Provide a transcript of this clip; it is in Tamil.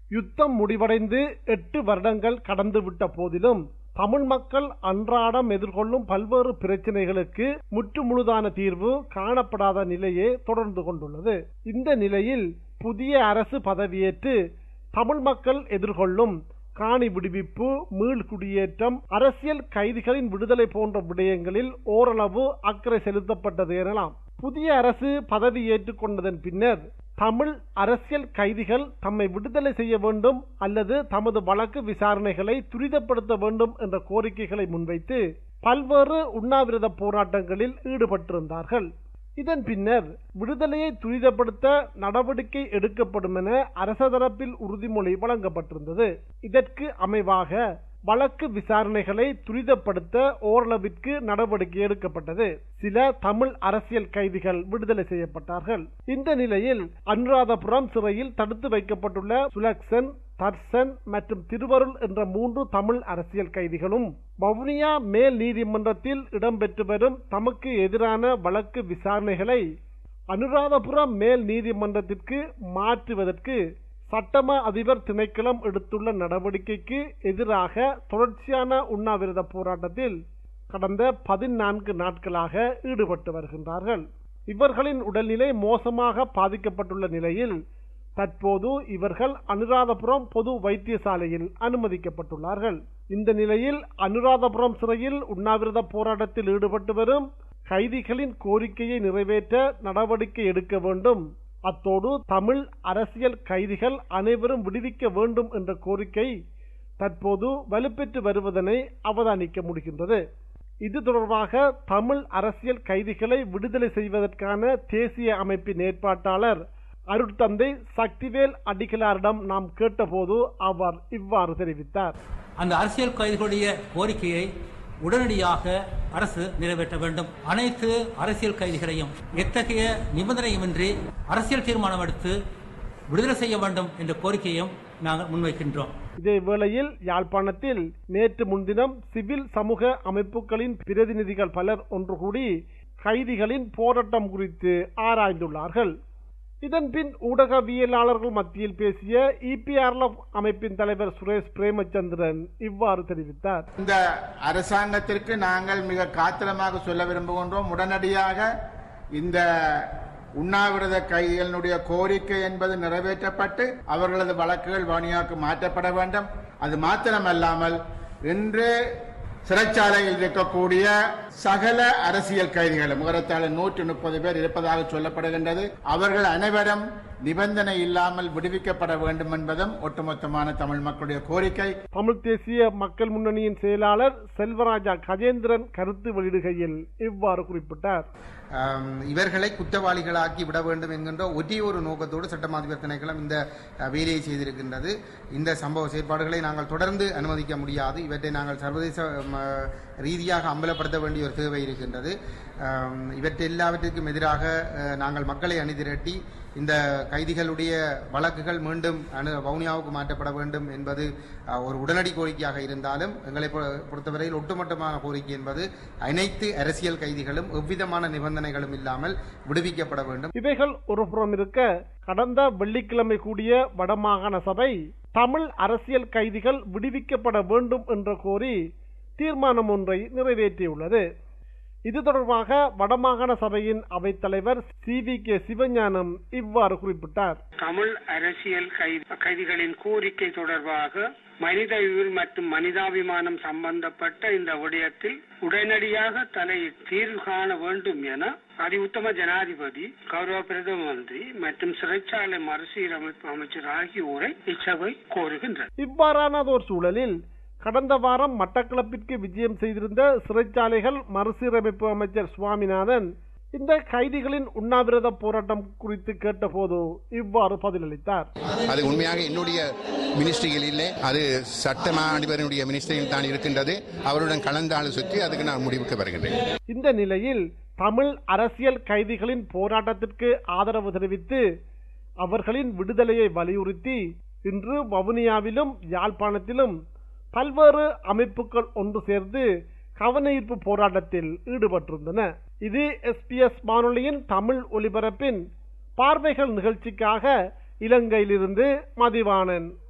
யுத்தம் முடிவடைந்து எட்டு வருடங்கள் கடந்துவிட்ட போதிலும் தமிழ் மக்கள் அன்றாடம் எதிர்கொள்ளும் பல்வேறு பிரச்சனைகளுக்கு முற்றுமுழுதான தீர்வு காணப்படாத நிலையே தொடர்ந்து கொண்டுள்ளது இந்த நிலையில் புதிய அரசு பதவியேற்று தமிழ் மக்கள் எதிர்கொள்ளும் காணி விடுவிப்பு மீள் குடியேற்றம் அரசியல் கைதிகளின் விடுதலை போன்ற விடயங்களில் ஓரளவு அக்கறை செலுத்தப்பட்டது எனலாம் புதிய அரசு பதவி ஏற்றுக்கொண்டதன் பின்னர் தமிழ் அரசியல் கைதிகள் தம்மை விடுதலை செய்ய வேண்டும் அல்லது தமது வழக்கு விசாரணைகளை துரிதப்படுத்த வேண்டும் என்ற கோரிக்கைகளை முன்வைத்து பல்வேறு உண்ணாவிரத போராட்டங்களில் ஈடுபட்டிருந்தார்கள் இதன் பின்னர் விடுதலையை துரிதப்படுத்த நடவடிக்கை எடுக்கப்படும் என அரச தரப்பில் உறுதிமொழி வழங்கப்பட்டிருந்தது இதற்கு அமைவாக வழக்கு விசாரணைகளை துரிதப்படுத்த ஓரளவிற்கு நடவடிக்கை எடுக்கப்பட்டது சில தமிழ் அரசியல் கைதிகள் விடுதலை செய்யப்பட்டார்கள் இந்த நிலையில் அனுராதபுரம் சிறையில் தடுத்து வைக்கப்பட்டுள்ள சுலக்சன் தர்சன் மற்றும் திருவருள் என்ற மூன்று தமிழ் அரசியல் கைதிகளும் வவுனியா மேல் நீதிமன்றத்தில் இடம்பெற்று வரும் தமக்கு எதிரான வழக்கு விசாரணைகளை அனுராதபுரம் மேல் நீதிமன்றத்திற்கு மாற்றுவதற்கு சட்டமா அதிபர் திணைக்களம் எடுத்துள்ள நடவடிக்கைக்கு எதிராக தொடர்ச்சியான உண்ணாவிரத போராட்டத்தில் கடந்த பதினான்கு நாட்களாக ஈடுபட்டு வருகின்றார்கள் இவர்களின் உடல்நிலை மோசமாக பாதிக்கப்பட்டுள்ள நிலையில் தற்போது இவர்கள் அனுராதபுரம் பொது வைத்தியசாலையில் அனுமதிக்கப்பட்டுள்ளார்கள் இந்த நிலையில் அனுராதபுரம் சிறையில் உண்ணாவிரத போராட்டத்தில் ஈடுபட்டு வரும் கைதிகளின் கோரிக்கையை நிறைவேற்ற நடவடிக்கை எடுக்க வேண்டும் அத்தோடு தமிழ் அரசியல் கைதிகள் அனைவரும் விடுவிக்க வேண்டும் என்ற கோரிக்கை தற்போது வலுப்பெற்று வருவதனை அவதானிக்க முடிகின்றது இது தொடர்பாக தமிழ் அரசியல் கைதிகளை விடுதலை செய்வதற்கான தேசிய அமைப்பின் ஏற்பாட்டாளர் அருட்தந்தை சக்திவேல் அடிகளாரிடம் நாம் கேட்டபோது அவர் இவ்வாறு தெரிவித்தார் அந்த அரசியல் கைதிகளுடைய கோரிக்கையை உடனடியாக அரசு நிறைவேற்ற வேண்டும் அனைத்து அரசியல் கைதிகளையும் எத்தகைய நிபந்தனையுமின்றி அரசியல் தீர்மானம் எடுத்து விடுதலை செய்ய வேண்டும் என்ற கோரிக்கையும் நாங்கள் முன்வைக்கின்றோம் இதே வேளையில் யாழ்ப்பாணத்தில் நேற்று முன்தினம் சிவில் சமூக அமைப்புகளின் பிரதிநிதிகள் பலர் ஒன்று கூடி கைதிகளின் போராட்டம் குறித்து ஆராய்ந்துள்ளார்கள் இதன் பின் ஊடகவியலாளர்கள் மத்தியில் பேசிய இபிஆர்எஃப் அமைப்பின் தலைவர் சுரேஷ் பிரேமச்சந்திரன் இவ்வாறு தெரிவித்தார் இந்த அரசாங்கத்திற்கு நாங்கள் மிக காத்திரமாக சொல்ல விரும்புகின்றோம் உடனடியாக இந்த உண்ணாவிரத கைதிகளினுடைய கோரிக்கை என்பது நிறைவேற்றப்பட்டு அவர்களது வழக்குகள் வணியாக்கு மாற்றப்பட வேண்டும் அது மாத்திரமல்லாமல் இன்று சிறைச்சாலையில் இருக்கக்கூடிய சகல அரசியல் கைதிகள் முகரத்தாளர் நூற்றி முப்பது பேர் இருப்பதாக சொல்லப்படுகின்றது அவர்கள் அனைவரும் நிபந்தனை இல்லாமல் விடுவிக்கப்பட வேண்டும் என்பதும் ஒட்டுமொத்தமான தமிழ் மக்களுடைய கோரிக்கை தமிழ் தேசிய மக்கள் முன்னணியின் செயலாளர் செல்வராஜா கஜேந்திரன் கருத்து வெளியிடுகையில் இவ்வாறு குறிப்பிட்டார் ஆம், இவர்களை குற்றவாளிகளாக்கி விட வேண்டும் என்கின்ற ஒரே ஒரு நோக்கத்தோடு சட்டமாதிபர் திணைக்களம் இந்த அஹ், வேலையை செய்திருக்கின்றது இந்த சம்பவ செயற்பாடுகளை நாங்கள் தொடர்ந்து அனுமதிக்க முடியாது இவற்றை நாங்கள் சர்வதேச ம, ரீதியாக அம்பலப்படுத்த வேண்டிய ஒரு தேவை இருக்கின்றது ஆம், இவற்றை எல்லாவற்றிற்கும் எதிராக அஹ், நாங்கள் மக்களை அணிதிரட்டி இந்த கைதிகளுடைய வழக்குகள் மீண்டும் அனு வவுனியாவுக்கு மாற்றப்பட வேண்டும் என்பது அஹ், ஒரு உடனடி கோரிக்கையாக இருந்தாலும் எங்களை பொ- பொறுத்தவரையில் ஒட்டுமொத்தமான கோரிக்கை என்பது அனைத்து அரசியல் கைதிகளும் எவ்விதமான நிபந்தனைகளும் இல்லாமல் விடுவிக்கப்பட வேண்டும் இவைகள் ஒரு புறம் இருக்க கடந்த வெள்ளிக்கிழமை கூடிய வடமாகாண சபை தமிழ் அரசியல் கைதிகள் விடுவிக்கப்பட வேண்டும் என்று கோரி தீர்மானம் ஒன்றை நிறைவேற்றியுள்ளது இது தொடர்பாக வடமாகாண சபையின் அவைத்தலைவர் சி வி கே சிவஞானம் இவ்வாறு குறிப்பிட்டார் தமிழ் அரசியல் கைதி- கைதிகளின் கோரிக்கை தொடர்பாக மனித உயிர் மற்றும் மனிதாபிமானம் சம்பந்தப்பட்ட இந்த விடயத்தில் உடனடியாக தலை தீர்வு காண வேண்டும் என அதிஉத்தம ஜனாதிபதி கௌரவ பிரதம மந்திரி மற்றும் சிறைச்சாலை மறுசீரமைப்பு அமைச்சர் ஆகியோரை இச்சபை கோருகின்றது இவ்வாறானதோர் சூழலில் கடந்த வாரம் மட்டக்களப்பிற்கு விஜயம் செய்திருந்த சிறைச்சாலைகள் மறுசீரமைப்பு அமைச்சர் சுவாமிநாதன் இந்த கைதிகளின் உண்ணாவிரத போராட்டம் குறித்து கேட்டபோது இவ்வாறு பதிலளித்தார் அது உண்மையாக என்னுடைய மினிஸ்ட்ரியில் இல்லை அது சட்டமா அதிபருடைய மினிஸ்ட்ரியில் தான் இருக்கின்றது அவருடன் கலந்து ஆலோசித்து அதுக்கு நான் முடிவுக்கு வருகின்றேன் இந்த நிலையில் தமிழ் அரசியல் கைதிகளின் போராட்டத்திற்கு ஆதரவு தெரிவித்து அவர்களின் விடுதலையை வலியுறுத்தி இன்று வவுனியாவிலும் யாழ்ப்பாணத்திலும் பல்வேறு அமைப்புகள் ஒன்று சேர்ந்து கவனஈர்ப்பு போராட்டத்தில் ஈடுபட்டிருந்தன இது எஸ்பிஎஸ் வானொலியின் தமிழ் ஒலிபரப்பின் பார்வைகள் நிகழ்ச்சிக்காக இலங்கையிலிருந்து மதிவாணன்